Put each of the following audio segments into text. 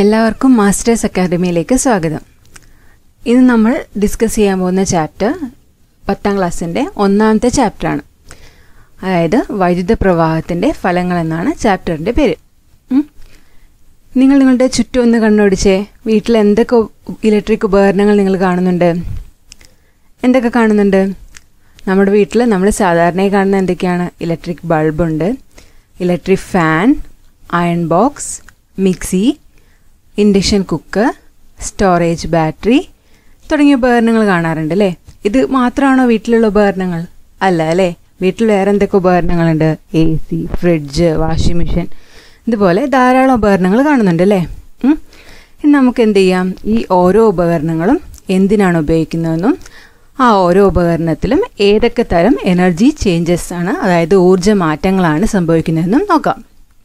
എല്ലാവർക്കും മാസ്റ്റേഴ്സ് അക്കാദമിയിലേക്ക് സ്വാഗതം ഇന്ന് നമ്മൾ ഡിസ്കസ് ചെയ്യാൻ പോകുന്ന ചാപ്റ്റർ പത്താം ക്ലാസ്സിൻ്റെ ഒന്നാമത്തെ ചാപ്റ്ററാണ് അതായത് വൈദ്യുത പ്രവാഹത്തിൻ്റെ ഫലങ്ങൾ എന്നാണ് ചാപ്റ്ററിൻ്റെ പേര് ഉം. നിങ്ങൾ നിങ്ങളുടെ ചുറ്റും ഒന്ന് കണ്ണോടിച്ചേ വീട്ടിൽ എന്തൊക്കെ ഇലക്ട്രിക് ഉപകരണങ്ങൾ നിങ്ങൾ കാണുന്നുണ്ട് എന്തൊക്കെ കാണുന്നുണ്ട് നമ്മുടെ വീട്ടിൽ നമ്മൾ സാധാരണയായി കാണുന്ന എന്തൊക്കെയാണ് ഇലക്ട്രിക് ബൾബുണ്ട് electric fan iron box mixie induction cooker storage battery തുടങ്ങിയ ഉപകരണങ്ങൾ കാണാറുണ്ട് അല്ലേ ഇത് മാത്രമാണോ വീട്ടിലുള്ള ഉപകരണങ്ങൾ അല്ല അല്ലേ വീട്ടിൽ വേറെ എന്തൊക്കെ ഉപകരണങ്ങളുണ്ട് A C fridge washing machine ഇതുപോലെ ധാരാളം ഉപകരണങ്ങൾ കാണുന്നുണ്ട് അല്ലേ ഉം. ഇനി നമുക്ക് എന്ത് ചെയ്യാം ഈ ഓരോ ഉപകരണങ്ങളും എന്തിനാണ് ഉപയോഗിക്കുന്നതെന്നും ആ ഓരോ ഉപകരണത്തിലും ഏതൊക്കെ തരം എനർജി ചേഞ്ചസ് ആണ് അതായത് ഊർജ്ജ മാറ്റങ്ങളാണ് സംഭവിക്കുന്നതെന്നും നോക്കാം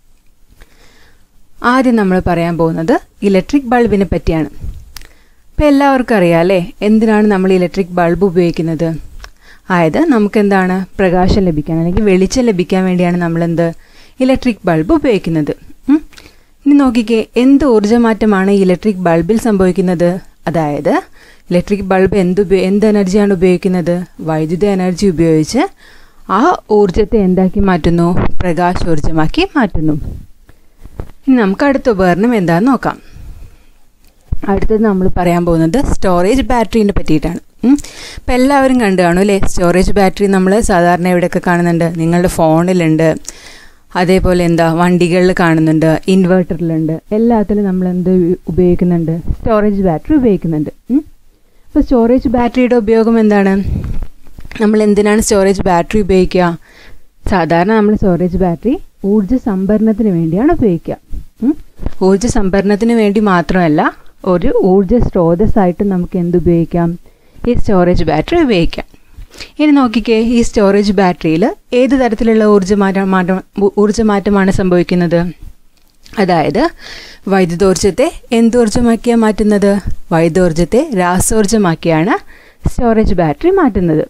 ആദ്യം നമ്മൾ പറയാൻ പോകുന്നത് ഇലക്ട്രിക് ബൾബിനെ പറ്റിയാണ് ഇപ്പം എല്ലാവർക്കും അറിയാം അല്ലേ എന്തിനാണ് നമ്മൾ ഇലക്ട്രിക് ബൾബ് ഉപയോഗിക്കുന്നത് അതായത് നമുക്ക് എന്താണ് പ്രകാശം ലഭിക്കാൻ അല്ലെങ്കിൽ വെളിച്ചം ലഭിക്കാൻ വേണ്ടിയാണ് നമ്മൾ എന്ത് ഇലക്ട്രിക് ബൾബ് ഉപയോഗിക്കുന്നത് ഉം. ഇനി നോക്കിക്കേ എന്ത് ഊർജ്ജമാറ്റമാണ് ഇലക്ട്രിക് ബൾബിൽ സംഭവിക്കുന്നത് അതായത് ഇലക്ട്രിക് ബൾബ് എന്ത് ഉപയോ- എന്ത് എനർജിയാണ് ഉപയോഗിക്കുന്നത് വൈദ്യുത എനർജി ഉപയോഗിച്ച് ആ ഊർജ്ജത്തെ എന്താക്കി മാറ്റുന്നു പ്രകാശോർജ്ജമാക്കി മാറ്റുന്നു ഇനി നമുക്ക് അടുത്ത ഉപകരണം എന്താണെന്ന് നോക്കാം അടുത്തത് നമ്മൾ പറയാൻ പോകുന്നത് സ്റ്റോറേജ് ബാറ്ററീനെ പറ്റിയിട്ടാണ് ഉം. ഇപ്പം എല്ലാവരും കണ്ടു കാണും അല്ലേ സ്റ്റോറേജ് ബാറ്ററി നമ്മൾ സാധാരണ എവിടെയൊക്കെ കാണുന്നുണ്ട് നിങ്ങളുടെ ഫോണിലുണ്ട് അതേപോലെ എന്താ വണ്ടികളിൽ കാണുന്നുണ്ട് ഇൻവെർട്ടറിലുണ്ട് എല്ലാത്തിലും നമ്മൾ എന്ത് ഉപയോഗിക്കുന്നുണ്ട് സ്റ്റോറേജ് ബാറ്ററി ഉപയോഗിക്കുന്നുണ്ട് അപ്പോൾ സ്റ്റോറേജ് ബാറ്ററിയുടെ ഉപയോഗം എന്താണ് നമ്മൾ എന്തിനാണ് സ്റ്റോറേജ് ബാറ്ററി ഉപയോഗിക്കുക സാധാരണ നമ്മൾ സ്റ്റോറേജ് ബാറ്ററി ഊർജ്ജ സംഭരണത്തിന് വേണ്ടിയാണ് ഉപയോഗിക്കുക ഉം. ഊർജ്ജ സംഭരണത്തിന് വേണ്ടി മാത്രമല്ല ഒരു ഊർജ്ജ സ്രോതസ്സായിട്ട് നമുക്ക് എന്ത് ഉപയോഗിക്കാം ഈ സ്റ്റോറേജ് ബാറ്ററി ഉപയോഗിക്കാം ഇനി നോക്കിക്കേ ഈ സ്റ്റോറേജ് ബാറ്ററിയിൽ ഏത് തരത്തിലുള്ള ഊർജ്ജമാറ്റം മാറ്റം ഊർജ്ജമാറ്റമാണ് സംഭവിക്കുന്നത് അതായത് വൈദ്യുതോർജ്ജത്തെ എന്തോർജ്ജമാക്കിയാണ് മാറ്റുന്നത് വൈദ്യുതോർജ്ജത്തെ രാസോർജ്ജമാക്കിയാണ് സ്റ്റോറേജ് ബാറ്ററി മാറ്റുന്നത്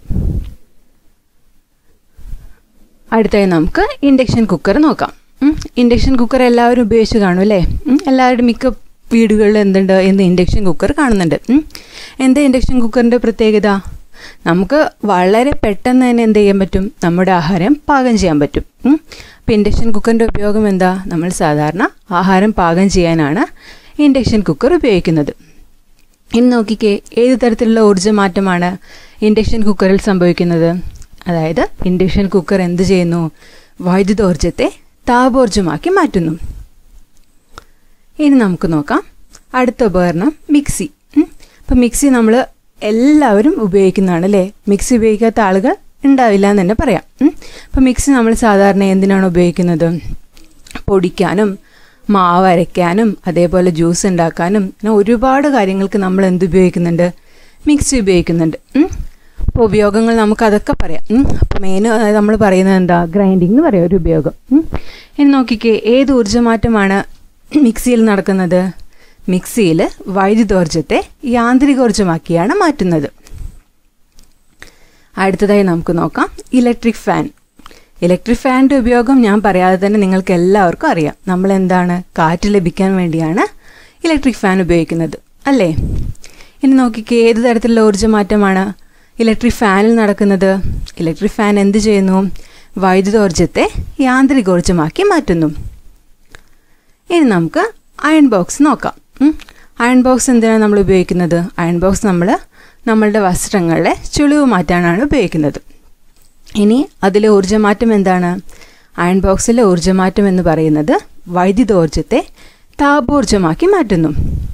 അടുത്തായി നമുക്ക് ഇൻഡക്ഷൻ കുക്കർ നോക്കാം ഉം. ഇൻഡക്ഷൻ കുക്കർ എല്ലാവരും ഉപയോഗിച്ച് കാണും അല്ലേ ഉം. എല്ലാവരുടെ മിക്ക വീടുകളിൽ എന്തുണ്ട് എന്ന് ഇൻഡക്ഷൻ കുക്കർ കാണുന്നുണ്ട് ഉം. എന്താ ഇൻഡക്ഷൻ കുക്കറിൻ്റെ പ്രത്യേകത നമുക്ക് വളരെ പെട്ടെന്ന് തന്നെ എന്ത് ചെയ്യാൻ പറ്റും നമ്മുടെ ആഹാരം പാകം ചെയ്യാൻ പറ്റും ഉം. അപ്പോൾ ഇൻഡക്ഷൻ കുക്കറിൻ്റെ ഉപയോഗം എന്താ നമ്മൾ സാധാരണ ആഹാരം പാകം ചെയ്യാനാണ് ഇൻഡക്ഷൻ കുക്കർ ഉപയോഗിക്കുന്നത് ഇനി നോക്കിക്കേ ഏത് തരത്തിലുള്ള ഊർജ്ജമാറ്റമാണ് ഇൻഡക്ഷൻ കുക്കറിൽ സംഭവിക്കുന്നത് അതായത് ഇൻഡക്ഷൻ കുക്കർ എന്ത് ചെയ്യുന്നു വൈദ്യുതോർജ്ജത്തെ താപോർജ്ജമാക്കി മാറ്റുന്നു ഇനി നമുക്ക് നോക്കാം അടുത്ത ഉപകരണം മിക്സി ഉം. ഇപ്പം മിക്സി നമ്മൾ എല്ലാവരും ഉപയോഗിക്കുന്നതാണ് അല്ലേ മിക്സി ഉപയോഗിക്കാത്ത ആളുകൾ ഉണ്ടാവില്ല എന്ന് തന്നെ പറയാം ഉം. അപ്പം മിക്സി നമ്മൾ സാധാരണ എന്തിനാണ് ഉപയോഗിക്കുന്നത് പൊടിക്കാനും മാവ് അരയ്ക്കാനും അതേപോലെ ജ്യൂസ് ഉണ്ടാക്കാനും അങ്ങനെ ഒരുപാട് കാര്യങ്ങൾക്ക് നമ്മൾ എന്ത് ഉപയോഗിക്കുന്നുണ്ട് മിക്സി ഉപയോഗിക്കുന്നുണ്ട് ഉം. അപ്പോൾ ഉപയോഗങ്ങൾ നമുക്ക് അതൊക്കെ പറയാം ഉം. അപ്പോൾ മെയിൻ നമ്മൾ പറയുന്നത് എന്താ ഗ്രൈൻഡിങ് എന്ന് പറയാം ഒരു ഉപയോഗം ഉം. ഇനി നോക്കിക്കേ ഏത് ഊർജ്ജമാറ്റമാണ് മിക്സിയിൽ നടക്കുന്നത് മിക്സിയിൽ വൈദ്യുതോർജ്ജത്തെ യാന്ത്രികോർജ്ജമാക്കിയാണ് മാറ്റുന്നത് അടുത്തതായി നമുക്ക് നോക്കാം ഇലക്ട്രിക് ഫാൻ ഇലക്ട്രിക് ഫാനിൻ്റെ ഉപയോഗം ഞാൻ പറയാതെ തന്നെ നിങ്ങൾക്ക് എല്ലാവർക്കും അറിയാം നമ്മൾ എന്താണ് കാറ്റ് ലഭിക്കാൻ വേണ്ടിയാണ് ഇലക്ട്രിക് ഫാൻ ഉപയോഗിക്കുന്നത് അല്ലേ ഇനി നോക്കിക്കേ ഏത് തരത്തിലുള്ള ഊർജ്ജമാറ്റമാണ് ഇലക്ട്രിക് ഫാനിൽ നടക്കുന്നത് ഇലക്ട്രിക് ഫാൻ എന്ത് ചെയ്യുന്നു വൈദ്യുതോർജ്ജത്തെ യാന്ത്രികോർജ്ജമാക്കി മാറ്റുന്നു ഇനി നമുക്ക് അയൺ ബോക്സ് നോക്കാം ഉം. അയൺ ബോക്സ് എന്തിനാണ് നമ്മൾ ഉപയോഗിക്കുന്നത് അയൺ ബോക്സ് നമ്മൾ നമ്മളുടെ വസ്ത്രങ്ങളെ ചുളിവ് മാറ്റാനാണ് ഉപയോഗിക്കുന്നത് ഇനി അതിലെ ഊർജ്ജമാറ്റം എന്താണ് അയൺ ബോക്സിലെ ഊർജ്ജമാറ്റം എന്ന് പറയുന്നത് വൈദ്യുതോർജ്ജത്തെ താപോർജ്ജമാക്കി മാറ്റുന്നു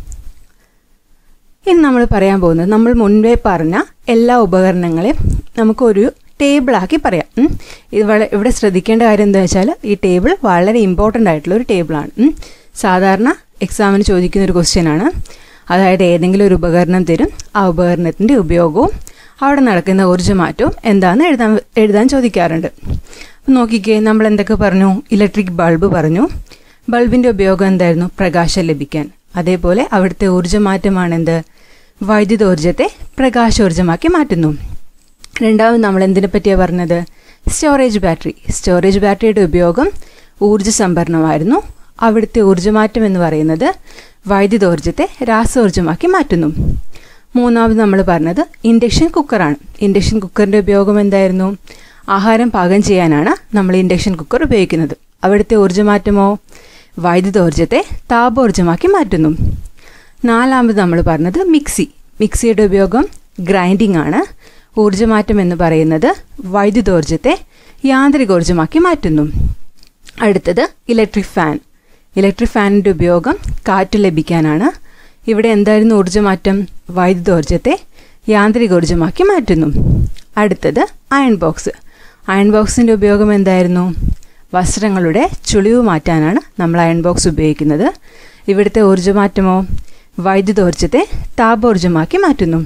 ഇനി നമ്മൾ പറയാൻ പോകുന്നത് നമ്മൾ മുൻപേ പറഞ്ഞ എല്ലാ ഉപകരണങ്ങളെയും നമുക്കൊരു ടേബിളാക്കി പറയാം ഉം. ഇത് വള- ഇവിടെ ശ്രദ്ധിക്കേണ്ട കാര്യം എന്താ വെച്ചാൽ ഈ ടേബിൾ വളരെ ഇമ്പോർട്ടൻ്റ് ആയിട്ടുള്ള ഒരു ടേബിളാണ് ഉം. സാധാരണ എക്സാമിന് ചോദിക്കുന്ന ഒരു ക്വസ്റ്റ്യൻ ആണ് അതായത് ഏതെങ്കിലും ഒരു ഉപകരണം തരും ആ ഉപകരണത്തിൻ്റെ ഉപയോഗവും അവിടെ നടക്കുന്ന ഊർജ്ജമാറ്റവും എന്താണെന്ന് എഴുതാൻ എഴുതാൻ ചോദിക്കാറുണ്ട് അപ്പം നോക്കിക്കേ നമ്മൾ എന്തൊക്കെ പറഞ്ഞു ഇലക്ട്രിക് ബൾബ് പറഞ്ഞു ബൾബിൻ്റെ ഉപയോഗം എന്തായിരുന്നു പ്രകാശം ലഭിക്കാൻ അതേപോലെ അവിടുത്തെ ഊർജ്ജമാറ്റമാണ് എന്ത് വൈദ്യുതോർജ്ജത്തെ പ്രകാശോർജ്ജമാക്കി മാറ്റുന്നു രണ്ടാമത് നമ്മൾ എന്തിനെ പറ്റിയാണ് പറഞ്ഞത് സ്റ്റോറേജ് ബാറ്ററി സ്റ്റോറേജ് ബാറ്ററിയുടെ ഉപയോഗം ഊർജ്ജ സംഭരണമായിരുന്നു അവിടുത്തെ ഊർജ്ജമാറ്റം എന്ന് പറയുന്നത് വൈദ്യുതോർജ്ജത്തെ രാസോർജ്ജമാക്കി മാറ്റുന്നു മൂന്നാമത് നമ്മൾ പറഞ്ഞത് ഇൻഡക്ഷൻ കുക്കറാണ് ഇൻഡക്ഷൻ കുക്കറിൻ്റെ ഉപയോഗം എന്തായിരുന്നു ആഹാരം പാകം ചെയ്യാനാണ് നമ്മൾ ഇൻഡക്ഷൻ കുക്കർ ഉപയോഗിക്കുന്നത് അവിടുത്തെ ഊർജ്ജമാറ്റമോ വൈദ്യുതോർജ്ജത്തെ താപോർജ്ജമാക്കി മാറ്റുന്നു നാലാമത് നമ്മൾ പറഞ്ഞത് മിക്സി മിക്സിയുടെ ഉപയോഗം ഗ്രൈൻഡിംഗ് ആണ് ഊർജ്ജമാറ്റം എന്ന് പറയുന്നത് വൈദ്യുതോർജ്ജത്തെ യാന്ത്രികോർജ്ജമാക്കി മാറ്റുന്നു അടുത്തത് ഇലക്ട്രിക് ഫാൻ ഇലക്ട്രിക് ഫാനിൻ്റെ ഉപയോഗം കാറ്റ് ലഭിക്കാനാണ് ഇവിടെ എന്തായിരുന്നു ഊർജ്ജമാറ്റം വൈദ്യുതോർജ്ജത്തെ യാന്ത്രികോർജ്ജമാക്കി മാറ്റുന്നു അടുത്തത് അയൺ ബോക്സ് അയൺ ബോക്സിൻ്റെ ഉപയോഗം എന്തായിരുന്നു വസ്ത്രങ്ങളുടെ ചുളിവ് മാറ്റാനാണ് നമ്മൾ അയൺ ബോക്സ് ഉപയോഗിക്കുന്നത് ഇവിടുത്തെ ഊർജ്ജമാറ്റമോ വൈദ്യുതോർജ്ജത്തെ താപോർജ്ജമാക്കി മാറ്റുന്നു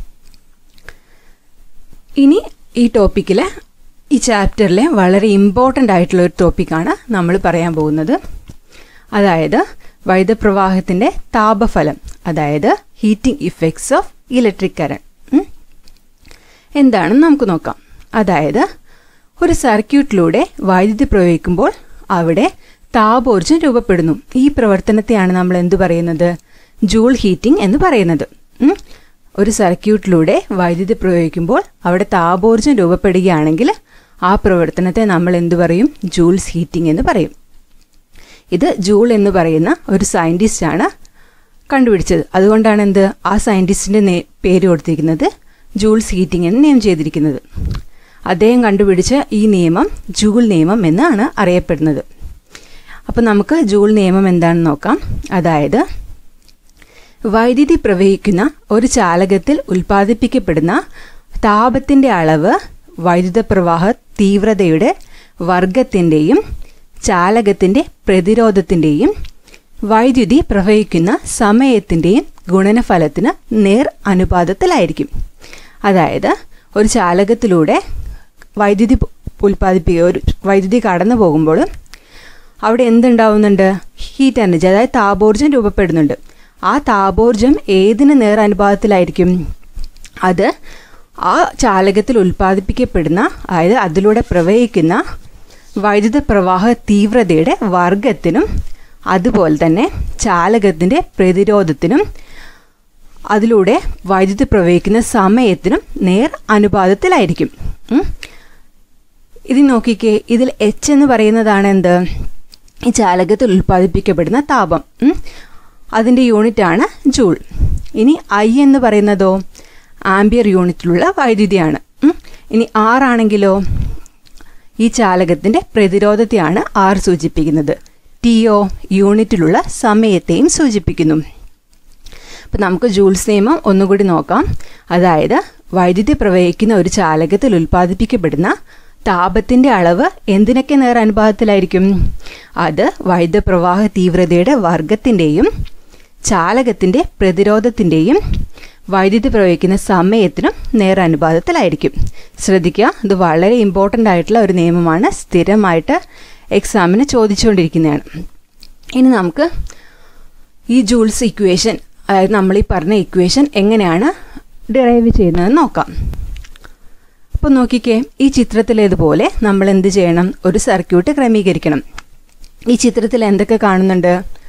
ഇനി ഈ ടോപ്പിക്കിൽ ഈ ചാപ്റ്ററിലെ വളരെ ഇമ്പോർട്ടൻ്റ് ആയിട്ടുള്ള ഒരു ടോപ്പിക്കാണ് നമ്മൾ പറയാൻ പോകുന്നത് അതായത് വൈദ്യുതപ്രവാഹത്തിൻ്റെ താപഫലം അതായത് heating effects of electric current എന്താണെന്ന് നമുക്ക് നോക്കാം അതായത് ഒരു സർക്യൂട്ടിലൂടെ വൈദ്യുതി പ്രയോഗിക്കുമ്പോൾ അവിടെ താപോർജ്ജം രൂപപ്പെടുന്നു ഈ പ്രവർത്തനത്തെയാണ് നമ്മൾ എന്തു പറയുന്നത് ജൂൾ ഹീറ്റിംഗ് എന്ന് പറയുന്നത് ഒരു സർക്യൂട്ടിലൂടെ വൈദ്യുതി പ്രയോഗിക്കുമ്പോൾ അവിടെ താപോർജ്ജം രൂപപ്പെടുകയാണെങ്കിൽ ആ പ്രവർത്തനത്തെ നമ്മൾ എന്തു പറയും ജൂൾസ് ഹീറ്റിംഗ് എന്ന് പറയും ഇത് ജൂൾ എന്ന് പറയുന്ന ഒരു സയൻറ്റിസ്റ്റാണ് കണ്ടുപിടിച്ചത് അതുകൊണ്ടാണ് എന്ത് ആ സയൻറ്റിസ്റ്റിൻ്റെ പേര് കൊടുത്തിരിക്കുന്നത് ജൂൾസ് ഹീറ്റിംഗ് എന്ന് നെയിം ചെയ്തിരിക്കുന്നത് അദ്ദേഹം കണ്ടുപിടിച്ച ഈ നിയമം ജൂൾ നിയമം എന്നാണ് അറിയപ്പെടുന്നത് അപ്പോൾ നമുക്ക് ജൂൾ നിയമം എന്താണെന്ന് നോക്കാം അതായത് വൈദ്യുതി പ്രവഹിക്കുന്ന ഒരു ചാലകത്തിൽ ഉൽപ്പാദിപ്പിക്കപ്പെടുന്ന താപത്തിൻ്റെ അളവ് വൈദ്യുത പ്രവാഹ തീവ്രതയുടെ വർഗത്തിൻ്റെയും ചാലകത്തിൻ്റെ പ്രതിരോധത്തിൻ്റെയും വൈദ്യുതി പ്രവഹിക്കുന്ന സമയത്തിൻ്റെയും ഗുണനഫലത്തിന് നേർ അനുപാതത്തിലായിരിക്കും അതായത് ഒരു ചാലകത്തിലൂടെ വൈദ്യുതി ഉൽപ്പാദിപ്പിക്കുക ഒരു വൈദ്യുതി കടന്നു പോകുമ്പോൾ അവിടെ എന്തുണ്ടാവുന്നുണ്ട് ഹീറ്റ് എനർജി അതായത് താപോർജ്ജം രൂപപ്പെടുന്നുണ്ട് ആ താപോർജ്ജം ഏതിന് നേർ അനുപാതത്തിലായിരിക്കും അത് ആ ചാലകത്തിൽ ഉൽപ്പാദിപ്പിക്കപ്പെടുന്ന അതായത് അതിലൂടെ പ്രവഹിക്കുന്ന വൈദ്യുത പ്രവാഹ തീവ്രതയുടെ വർഗത്തിനും അതുപോലെ തന്നെ ചാലകത്തിൻ്റെ പ്രതിരോധത്തിനും അതിലൂടെ വൈദ്യുതി പ്രവഹിക്കുന്ന സമയത്തിനും നേർ അനുപാതത്തിലായിരിക്കും ഇത് നോക്കിക്കേ ഇതിൽ എച്ച് എന്ന് പറയുന്നതാണ് എന്ത് ഈ ചാലകത്തിൽ ഉൽപ്പാദിപ്പിക്കപ്പെടുന്ന താപം അതിൻ്റെ യൂണിറ്റാണ് ജൂൾ ഇനി ഐ എന്ന് പറയുന്നതോ ആംബിയർ യൂണിറ്റിലുള്ള വൈദ്യുതിയാണ് ഇനി ആർ ആണെങ്കിലോ ഈ ചാലകത്തിൻ്റെ പ്രതിരോധത്തെയാണ് ആർ സൂചിപ്പിക്കുന്നത് ടി ഒ യൂണിറ്റിലുള്ള സമയത്തെയും സൂചിപ്പിക്കുന്നു അപ്പം നമുക്ക് ജൂൾസ് നിയമം ഒന്നുകൂടി നോക്കാം അതായത് വൈദ്യുതി പ്രവഹിക്കുന്ന ഒരു ചാലകത്തിൽ ഉൽപ്പാദിപ്പിക്കപ്പെടുന്ന താപത്തിൻ്റെ അളവ് എന്തിനൊക്കെ നേർ അനുപാതത്തിലായിരിക്കും അത് വൈദ്യുത പ്രവാഹ തീവ്രതയുടെ വർഗത്തിൻ്റെയും ചാലകത്തിൻ്റെ പ്രതിരോധത്തിൻ്റെയും വൈദ്യുതി പ്രവഹിക്കുന്ന സമയത്തിനും നേർ അനുപാതത്തിലായിരിക്കും ശ്രദ്ധിക്കുക ഇത് വളരെ ഇമ്പോർട്ടൻ്റ് ആയിട്ടുള്ള ഒരു നിയമമാണ് സ്ഥിരമായിട്ട് എക്സാമിന് ചോദിച്ചുകൊണ്ടിരിക്കുന്നതാണ് ഇനി നമുക്ക് ഈ ജൂൾസ് ഇക്വേഷൻ അതായത് നമ്മൾ ഈ പറഞ്ഞ ഇക്വേഷൻ എങ്ങനെയാണ് ഡിറൈവ് ചെയ്യുന്നതെന്ന് നോക്കാം അപ്പോൾ നോക്കിക്കേ ഈ ചിത്രത്തിലേതുപോലെ നമ്മൾ എന്ത് ചെയ്യണം ഒരു സർക്യൂട്ട് ക്രമീകരിക്കണം ഈ ചിത്രത്തിൽ എന്തൊക്കെ കാണുന്നുണ്ട്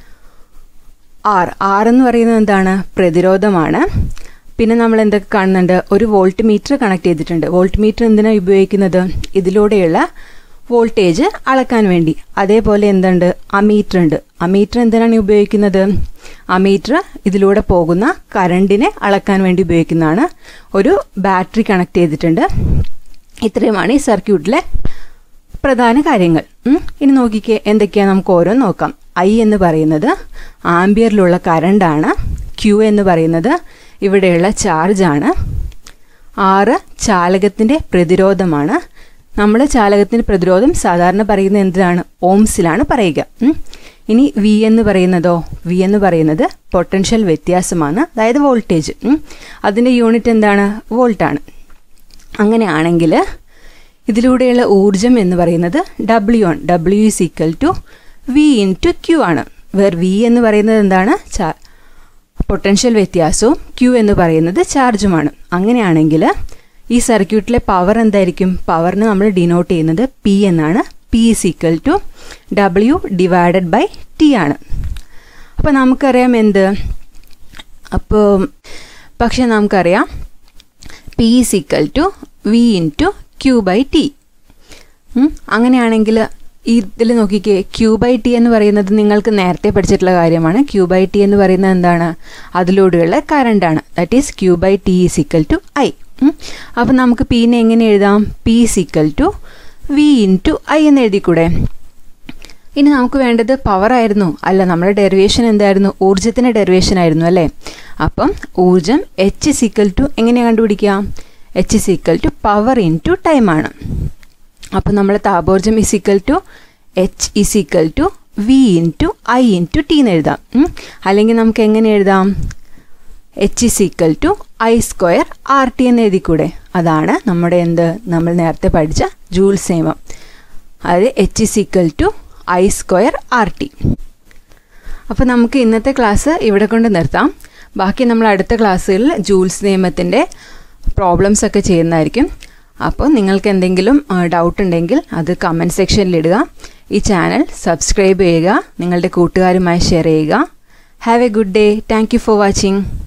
ആർ ആർ എന്ന് പറയുന്നത് എന്താണ് പ്രതിരോധമാണ് പിന്നെ നമ്മൾ എന്തൊക്കെ കാണുന്നുണ്ട് ഒരു വോൾട്ട് മീറ്റർ കണക്ട് ചെയ്തിട്ടുണ്ട് വോൾട്ട് മീറ്റർ എന്തിനാണ് ഉപയോഗിക്കുന്നത് ഇതിലൂടെയുള്ള വോൾട്ടേജ് അളക്കാൻ വേണ്ടി അതേപോലെ എന്തുണ്ട് അമീറ്റർ ഉണ്ട് അമീറ്റർ എന്തിനാണ് ഉപയോഗിക്കുന്നത് അമീറ്റർ ഇതിലൂടെ പോകുന്ന കറണ്ടിനെ അളക്കാൻ വേണ്ടി ഉപയോഗിക്കുന്നതാണ് ഒരു ബാറ്ററി കണക്ട് ചെയ്തിട്ടുണ്ട് ഇത്രയുമാണ് ഈ സർക്യൂട്ടിലെ പ്രധാന കാര്യങ്ങൾ ഇനി നോക്കിക്കേ എന്തൊക്കെയാണ് നമുക്ക് ഓരോന്ന് നോക്കാം ഐ എന്ന് പറയുന്നത് ആംബിയറിലുള്ള കറണ്ടാണ് ക്യൂ എന്ന് പറയുന്നത് ഇവിടെയുള്ള ചാർജാണ് ആറ് ചാലകത്തിൻ്റെ പ്രതിരോധമാണ് നമ്മൾ ചാലകത്തിൻ്റെ പ്രതിരോധം സാധാരണ പറയുന്നത് എന്താണ് ഓംസിലാണ് പറയുക ഇനി വി എന്ന് പറയുന്നതോ വി എന്ന് പറയുന്നത് പൊട്ടൻഷ്യൽ വ്യത്യാസമാണ് അതായത് വോൾട്ടേജ് അതിൻ്റെ യൂണിറ്റ് എന്താണ് വോൾട്ടാണ് അങ്ങനെയാണെങ്കിൽ ഇതിലൂടെയുള്ള ഊർജം എന്ന് പറയുന്നത് ഡബ്ല്യു ആണ് W is equal to V into Q ആണ് വേർ വി എന്ന് പറയുന്നത് എന്താണ് ചാ പൊട്ടൻഷ്യൽ വ്യത്യാസവും ക്യു എന്ന് പറയുന്നത് ചാർജുമാണ് അങ്ങനെയാണെങ്കിൽ ഈ സർക്യൂട്ടിലെ പവർ എന്തായിരിക്കും പവറിന് നമ്മൾ ഡിനോട്ട് ചെയ്യുന്നത് പി എന്നാണ് P is equal to W divided by T ആണ് അപ്പോൾ നമുക്കറിയാം എന്ത് അപ്പോൾ പക്ഷെ നമുക്കറിയാം P is equal to V into Q by T അങ്ങനെയാണെങ്കിൽ ഇതിൽ നോക്കിക്കേ ക്യൂ ബൈ ടി എന്ന് പറയുന്നത് നിങ്ങൾക്ക് നേരത്തെ പഠിച്ചിട്ടുള്ള കാര്യമാണ് ക്യൂ ബൈ ടി എന്ന് പറയുന്നത് എന്താണ് അതിലൂടെയുള്ള കറണ്ടാണ് that is Q by T is equal to I അപ്പം നമുക്ക് പീനെ എങ്ങനെ എഴുതാം P is equal to V into I എന്ന് എഴുതിക്കൂടെ ഇനി നമുക്ക് വേണ്ടത് പവർ ആയിരുന്നു അല്ല നമ്മുടെ ഡെറിവേഷൻ എന്തായിരുന്നു ഊർജത്തിൻ്റെ ഡെറിവേഷൻ ആയിരുന്നു അല്ലേ അപ്പം ഊർജം എച്ച് ഇസ് ഈക്വൽ ടു എങ്ങനെയാണ് കണ്ടുപിടിക്കുക H is equal to power into ടൈമാണ് അപ്പം നമ്മൾ താപോർജം is equal to H is equal to V into I into T എന്ന് എഴുതാം അല്ലെങ്കിൽ നമുക്ക് എങ്ങനെ എഴുതാം H is equal to I square R T എന്ന് എഴുതിക്കൂടെ അതാണ് നമ്മുടെ എന്ത് നമ്മൾ നേരത്തെ പഠിച്ച ജൂൾസ് നിയമം അതായത് H is equal to I square R T അപ്പോൾ നമുക്ക് ഇന്നത്തെ ക്ലാസ് ഇവിടെ കൊണ്ട് നിർത്താം ബാക്കി നമ്മൾ അടുത്ത ക്ലാസ്സുകളിൽ ജൂൾസ് നിയമത്തിൻ്റെ പ്രോബ്ലംസ് ഒക്കെ ചെയ്യുന്നതായിരിക്കും അപ്പോൾ നിങ്ങൾക്ക് എന്തെങ്കിലും ഡൗട്ട് ഉണ്ടെങ്കിൽ അത് കമൻറ്റ് സെക്ഷനിൽ ഇടുക ഈ ചാനൽ സബ്സ്ക്രൈബ് ചെയ്യുക നിങ്ങളുടെ കൂട്ടുകാരുമായി ഷെയർ ചെയ്യുക have a good day thank you for watching